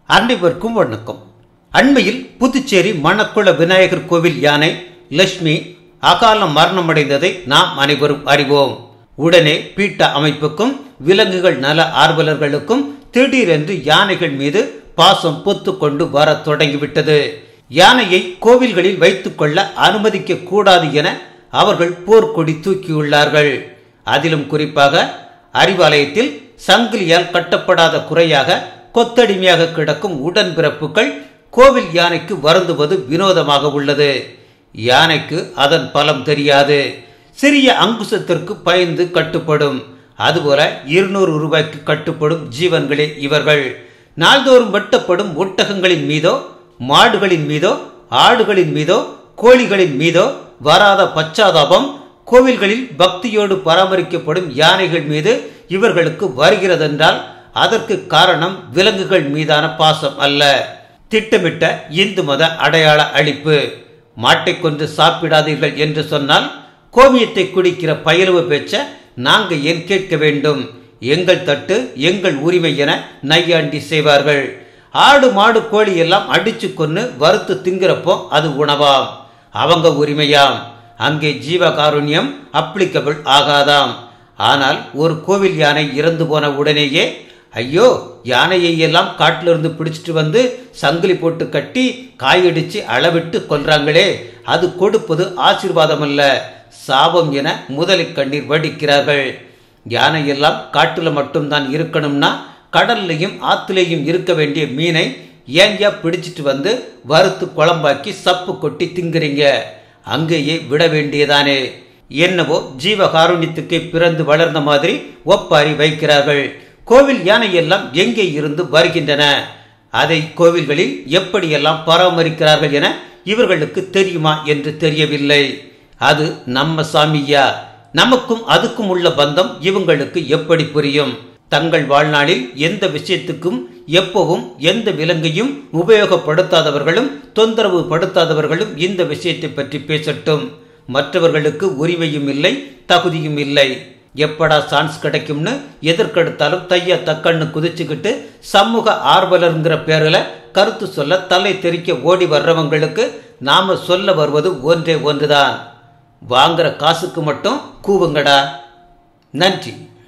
அனைவருக்கும் வணக்கம் அண்மையில் புதுச்சேரி மணக்குள விநாயகர் கோவில் யானை லட்சுமி அகால மரணமடைந்ததை நாம் அனைவரும் அறிவோம் உடனே பீட்டா அமைப்புக்கும் விலங்குகள் நல ஆர்வலர்களுக்கும் திடீரென்று யானைகள் மீது பாசம் பொத்து கொண்டு வர தொடங்கிவிட்டது யானையை கோவில்களில் வைத்துக் கொள்ள அனுமதிக்க கூடாது என அவர்கள் போர்க்கொடி தூக்கியுள்ளார்கள் அதிலும் குறிப்பாக அறிவாலயத்தில் சங்கிலியால் கட்டப்படாத குறையாக கொத்தடிமையாக கிடக்கும் உடன்பிறப்புகள் கோவில் யானைக்கு வருந்துவது வினோதமாக உள்ளது யானைக்கு அதன் பலம் தெரியாது சிறிய அங்குசத்திற்கு பயந்து கட்டுப்படும் அதுபோல இருநூறு ரூபாய்க்கு கட்டுப்படும் ஜீவன்களே இவர்கள் நாள்தோறும் வெட்டப்படும் ஒட்டகங்களின் மீதோ மாடுகளின் மீதோ ஆடுகளின் மீதோ கோழிகளின் மீதோ வராத பச்சாதாபம் கோவில்களில் பக்தியோடு பராமரிக்கப்படும் யானைகள் மீது இவர்களுக்கு வருகிறதென்றால் அதற்கு காரணம் விலங்குகள் மீதான பாசம் அல்ல திட்டமிட்ட இந்து மத அடையாள அழிப்பு மாட்டை கொன்று சாப்பிடாதீர்கள் என்று சொன்னால் கோமியத்தை குடிக்கிற பயலுவ பேச்ச நாங்க ஏன் கேட்க வேண்டும் எங்கள் தட்டு எங்கள் உரிமை என நையாண்டி செய்வார்கள் ஆடு மாடு கோழி எல்லாம் அடிச்சு கொன்னு வறுத்து திங்கிறப்போ அது உணவாம் அவங்க உரிமையாம் அங்கே ஜீவகாருண்யம் அப்ளிகபிள் ஆகாதாம் ஆனால் ஒரு கோவில் யானை இறந்து போன உடனேயே ஐயோ யானையை எல்லாம் காட்டிலிருந்து பிடிச்சிட்டு வந்து சங்கிலி போட்டு கட்டி காயடிச்சு அளவிட்டு கொல்றாங்களே அது கொடுப்பது ஆசீர்வாதம் அல்ல சாபம் என முதலை கண்ணீர் வடிக்கிறார்கள் யானை எல்லாம் காட்டுல மட்டும்தான் இருக்கணும்னா கடல்லையும் ஆத்துலேயும் இருக்க வேண்டிய மீனை ஏங்கயா பிடிச்சிட்டு வந்து வறுத்து குழம்பாக்கி சப்பு கொட்டி திங்குறீங்க அங்கேயே விட வேண்டியதானே என்னவோ ஜீவகாருண்யத்துக்கு பிறந்து வளர்ந்த மாதிரி ஒப்பாரி வைக்கிறார்கள் கோவில் யானை எல்லாம் எங்கே இருந்து வருகின்றன அதை கோவில்களில் எப்படியெல்லாம் பராமரிக்கிறார்கள் என இவர்களுக்கு தெரியுமா என்று தெரியவில்லை அது நம்ம சாமியா நமக்கும் அதுக்கும் உள்ள பந்தம் இவங்களுக்கு எப்படி புரியும் தங்கள் வாழ்நாளில் எந்த விஷயத்துக்கும் எப்பவும் எந்த விலங்கையும் உபயோகப்படுத்தாதவர்களும் தொந்தரவு படுத்தாதவர்களும் இந்த விஷயத்தை பற்றி பேசட்டும் மற்றவர்களுக்கு உரிமையும் இல்லை தகுதியும் இல்லை எப்படா சான்ஸ் கிடைக்கும்னு எதற்கெடுத்தாலும் தைய தக்கன்னு குதிச்சுக்கிட்டு சமூக ஆர்வலருங்கிற பேரில் கருத்து சொல்ல தலை தெறிக்க ஓடி வர்றவங்களுக்கு நாம சொல்ல வருவது ஒன்றே ஒன்றுதான் வாங்குற காசுக்கு மட்டும் கூவுங்கடா நன்றி